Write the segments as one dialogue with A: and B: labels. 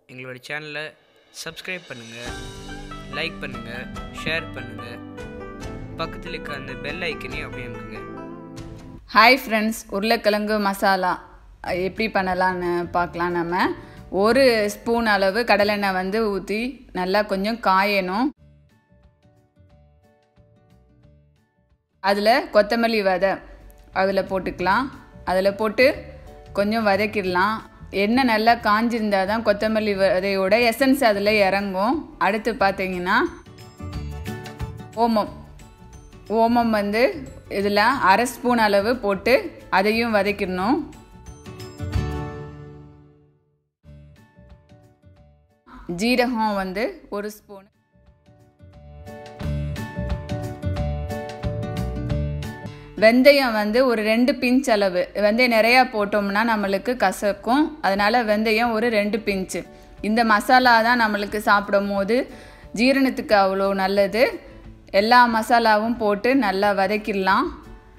A: எங்களோட சேனலை சப்ஸ்கிரைப் பண்ணுங்கள் லைக் பண்ணுங்கள் ஷேர் பண்ணுங்கள் பக்கத்தில் இருக்க அந்த பெல் ஐக்கனையும் அப்படியே அமுக்குங்க
B: ஹாய் ஃப்ரெண்ட்ஸ் உருளைக்கிழங்கு மசாலா அஹ் எப்படி பண்ணலான்னு பார்க்கலாம் நம்ம ஒரு ஸ்பூன் அளவு கடலெண்ணெய் வந்து ஊற்றி நல்லா கொஞ்சம் காயணும் அதில் கொத்தமல்லி விதை அதில் போட்டுக்கலாம் அதில் போட்டு கொஞ்சம் வதக்கிடலாம் எண்ணெய் நல்லா காஞ்சிருந்தா தான் கொத்தமல்லி விதையோட எசன்ஸ் அதில் இறங்கும் அடுத்து பார்த்தீங்கன்னா ஓமம் ஓமம் வந்து இதில் அரை ஸ்பூன் அளவு போட்டு அதையும் வதக்கிடணும் ஜீரகம் வந்து ஒரு ஸ்பூன் வெந்தயம் வந்து ஒரு ரெண்டு பிஞ்ச் அளவு வெந்தயம் நிறையா போட்டோம்னா நம்மளுக்கு கசக்கும் அதனால் வெந்தயம் ஒரு ரெண்டு பிஞ்சு இந்த மசாலா தான் நம்மளுக்கு சாப்பிடும் போது ஜீரணத்துக்கு அவ்வளோ நல்லது எல்லா மசாலாவும் போட்டு நல்லா வதக்கிடலாம்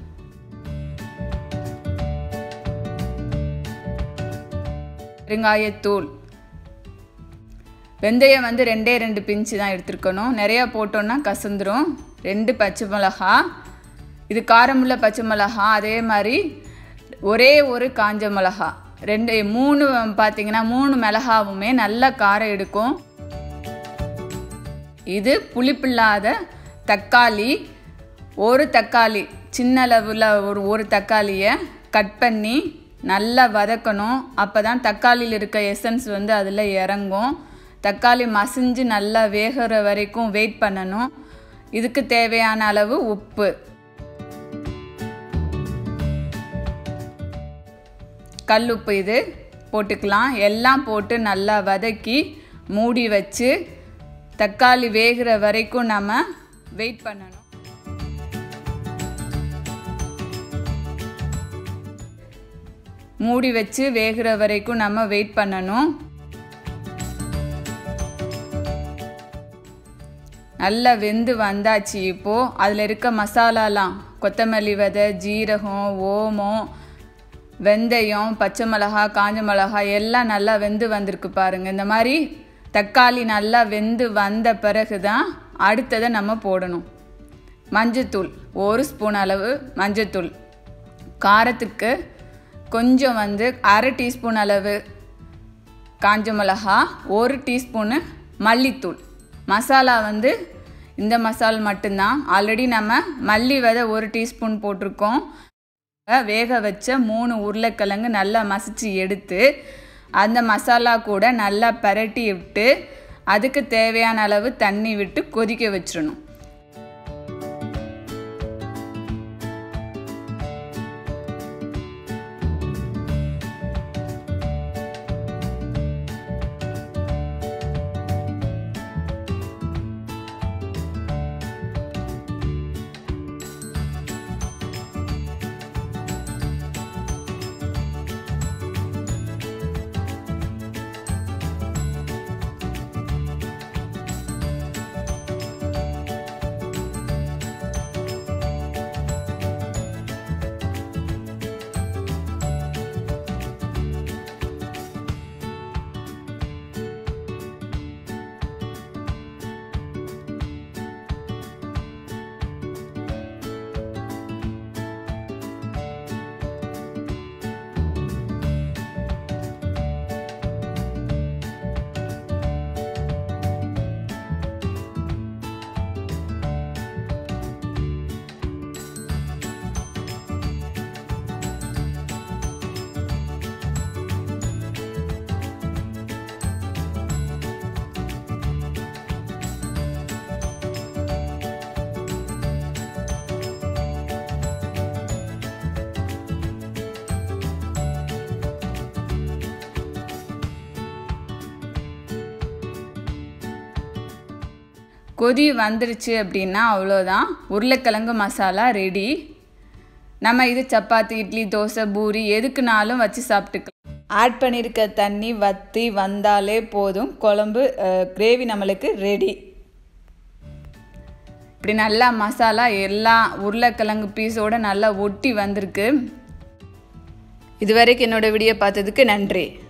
B: பெருங்காயத்தூள் வெந்தயம் வந்து ரெண்டே ரெண்டு பிஞ்சு தான் எடுத்துருக்கணும் நிறையா போட்டோன்னா கசந்துரும் ரெண்டு பச்சை மிளகா இது காரமுள்ள பச்சை மிளகா அதே மாதிரி ஒரே ஒரு காஞ்ச மிளகா ரெண்டு மூணு பார்த்தீங்கன்னா மூணு மிளகாவுமே நல்ல காரம் எடுக்கும் இது புளிப்பில்லாத தக்காளி ஒரு தக்காளி சின்ன அளவில் ஒரு ஒரு தக்காளியை கட் பண்ணி நல்லா வதக்கணும் அப்போ தான் தக்காளியில் இருக்க எசன்ஸ் வந்து அதில் இறங்கும் தக்காளி மசிஞ்சு நல்லா வேகிற வரைக்கும் வெயிட் பண்ணணும் இதுக்கு தேவையான அளவு உப்பு கல் உப்பு இது போட்டுக்கலாம் எல்லாம் போட்டு நல்லா வதக்கி மூடி வச்சு தக்காளி வேகிற வரைக்கும் நம்ம வெயிட் பண்ணணும் மூடி வச்சு வேகிற வரைக்கும் நம்ம வெயிட் பண்ணணும் நல்லா வெந்து வந்தாச்சு இப்போது அதில் இருக்க மசாலாலாம் கொத்தமல்லி விதை ஜீரகம் ஓமம் வெந்தயம் பச்சை மிளகா காஞ்ச மிளகா எல்லாம் நல்லா வெந்து வந்திருக்கு பாருங்கள் இந்த மாதிரி தக்காளி நல்லா வெந்து வந்த பிறகு தான் அடுத்ததை நம்ம போடணும் மஞ்சத்தூள் ஒரு ஸ்பூன் அளவு மஞ்சத்தூள் காரத்துக்கு கொஞ்சம் வந்து அரை டீஸ்பூன் அளவு காஞ்ச மிளகா ஒரு டீஸ்பூனு மல்லித்தூள் மசாலா வந்து இந்த மசால் மட்டும்தான் ஆல்ரெடி நம்ம மல்லி விதை ஒரு டீஸ்பூன் போட்டிருக்கோம் வேக வச்ச மூணு உருளைக்கிழங்கு நல்லா மசிச்சு எடுத்து அந்த மசாலா கூட நல்லா பரட்டி விட்டு அதுக்கு தேவையான அளவு தண்ணி விட்டு கொதிக்க வச்சிடணும் கொதி வந்துருச்சு அப்படின்னா அவ்வளோதான் உருளைக்கிழங்கு மசாலா ரெடி நம்ம இது சப்பாத்தி இட்லி தோசை பூரி எதுக்குனாலும் வச்சு சாப்பிட்டுக்கலாம் ஆட் பண்ணியிருக்க தண்ணி வற்றி வந்தாலே போதும் குழம்பு கிரேவி நம்மளுக்கு ரெடி இப்படி நல்லா மசாலா எல்லா உருளைக்கிழங்கு பீஸோடு நல்லா ஒட்டி வந்திருக்கு இது வரைக்கும் என்னோடய வீடியோ பார்த்ததுக்கு நன்றி